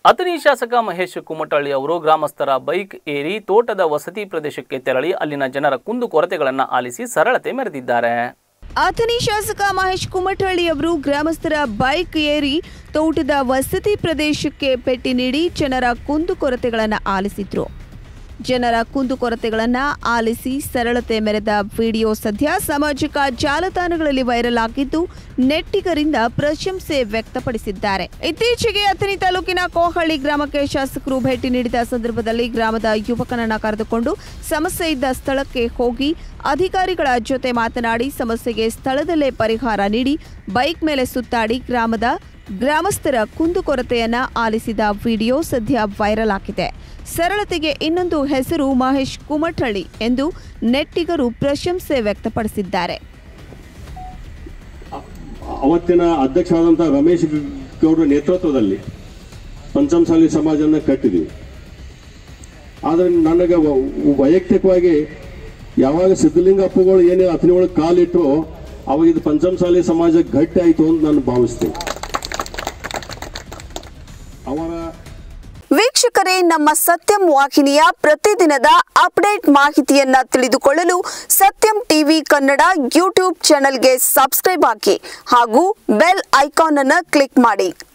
ಅಥಣಿ ಶಾಸಕ ಮಹೇಶ್ ಕುಮಟಳ್ಳಿ ಅವರು ಗ್ರಾಮಸ್ಥರ ಬೈಕ್ ಏರಿ ತೋಟದ ವಸತಿ ಪ್ರದೇಶಕ್ಕೆ ತೆರಳಿ ಅಲ್ಲಿನ ಜನರ ಕುಂದು ಕೊರತೆಗಳನ್ನು ಆಲಿಸಿ ಸರಳತೆ ಮೆರೆದಿದ್ದಾರೆ ಅಥಣಿ ಶಾಸಕ ಮಹೇಶ್ ಕುಮಟಳ್ಳಿ ಅವರು ಗ್ರಾಮಸ್ಥರ ಬೈಕ್ ಏರಿ ತೋಟದ ವಸತಿ ಪ್ರದೇಶಕ್ಕೆ ಭೇಟಿ ನೀಡಿ ಜನರ ಕುಂದುಕೊರತೆಗಳನ್ನು ಆಲಿಸಿದ್ರು ಜನರ ಕುಂದುಕೊರತೆಗಳನ್ನು ಆಲಿಸಿ ಸರಳತೆ ಮೆರೆದ ವಿಡಿಯೋ ಸದ್ಯ ಸಾಮಾಜಿಕ ಜಾಲತಾಣಗಳಲ್ಲಿ ವೈರಲ್ ಆಗಿದ್ದು ನೆಟ್ಟಿಗರಿಂದ ಪ್ರಶಂಸೆ ವ್ಯಕ್ತಪಡಿಸಿದ್ದಾರೆ ಇತ್ತೀಚೆಗೆ ಅಥಣಿ ತಾಲೂಕಿನ ಕೋಹಳ್ಳಿ ಗ್ರಾಮಕ್ಕೆ ಶಾಸಕರು ಭೇಟಿ ನೀಡಿದ ಸಂದರ್ಭದಲ್ಲಿ ಗ್ರಾಮದ ಯುವಕನನ್ನ ಕರೆದುಕೊಂಡು ಸಮಸ್ಯೆ ಇದ್ದ ಸ್ಥಳಕ್ಕೆ ಹೋಗಿ ಅಧಿಕಾರಿಗಳ ಜೊತೆ ಮಾತನಾಡಿ ಸಮಸ್ಯೆಗೆ ಸ್ಥಳದಲ್ಲೇ ಪರಿಹಾರ ನೀಡಿ ಬೈಕ್ ಮೇಲೆ ಸುತ್ತಾಡಿ ಗ್ರಾಮದ ಗ್ರಾಮಸ್ಥರ ಕುಂದುಕೊರತೆಯನ್ನ ಆಲಿಸಿದ ವಿಡಿಯೋ ಸದ್ಯ ವೈರಲ್ ಆಗಿದೆ ಸರಳತೆಗೆ ಇನ್ನೊಂದು ಹೆಸರು ಮಹೇಶ್ ಕುಮಟಳ್ಳಿ ಎಂದು ನೆಟ್ಟಿಗರು ಪ್ರಶಂಸೆ ವ್ಯಕ್ತಪಡಿಸಿದ್ದಾರೆ ಅವತ್ತಿನ ಅಧ್ಯಕ್ಷರಾದಂಥ ರಮೇಶ್ ಗೌಡ್ರ ನೇತೃತ್ವದಲ್ಲಿ ಪಂಚಮಸಾಲಿ ಸಮಾಜನ ಕಟ್ಟಿದ್ವಿ ಆದರೆ ನನಗೆ ವ- ವೈಯಕ್ತಿಕವಾಗಿ ಯಾವಾಗ ಸಿದ್ಧಲಿಂಗಪ್ಪಗಳು ಏನೇ ಅಥಣಿ ಒಳಗೆ ಕಾಲಿಟ್ಟರು ಅವಾಗ ಇದು ಪಂಚಮಸಾಲಿ ಸಮಾಜ ಗಟ್ಟಿ ಆಯಿತು ಅಂತ ನಾನು ಭಾವಿಸ್ತೀನಿ ಅವರ ವೀಕ್ಷಕರೇ ನಮ್ಮ ಸತ್ಯಂ ವಾಹಿನಿಯ ಪ್ರತಿದಿನದ ಅಪ್ಡೇಟ್ ಮಾಹಿತಿಯನ್ನ ತಿಳಿದುಕೊಳ್ಳಲು ಸತ್ಯಂ ಟಿವಿ ಕನ್ನಡ ಯೂಟ್ಯೂಬ್ ಚಾನೆಲ್ಗೆ ಸಬ್ಸ್ಕ್ರೈಬ್ ಹಾಕಿ ಹಾಗೂ ಬೆಲ್ ಐಕಾನ್ ಅನ್ನು ಕ್ಲಿಕ್ ಮಾಡಿ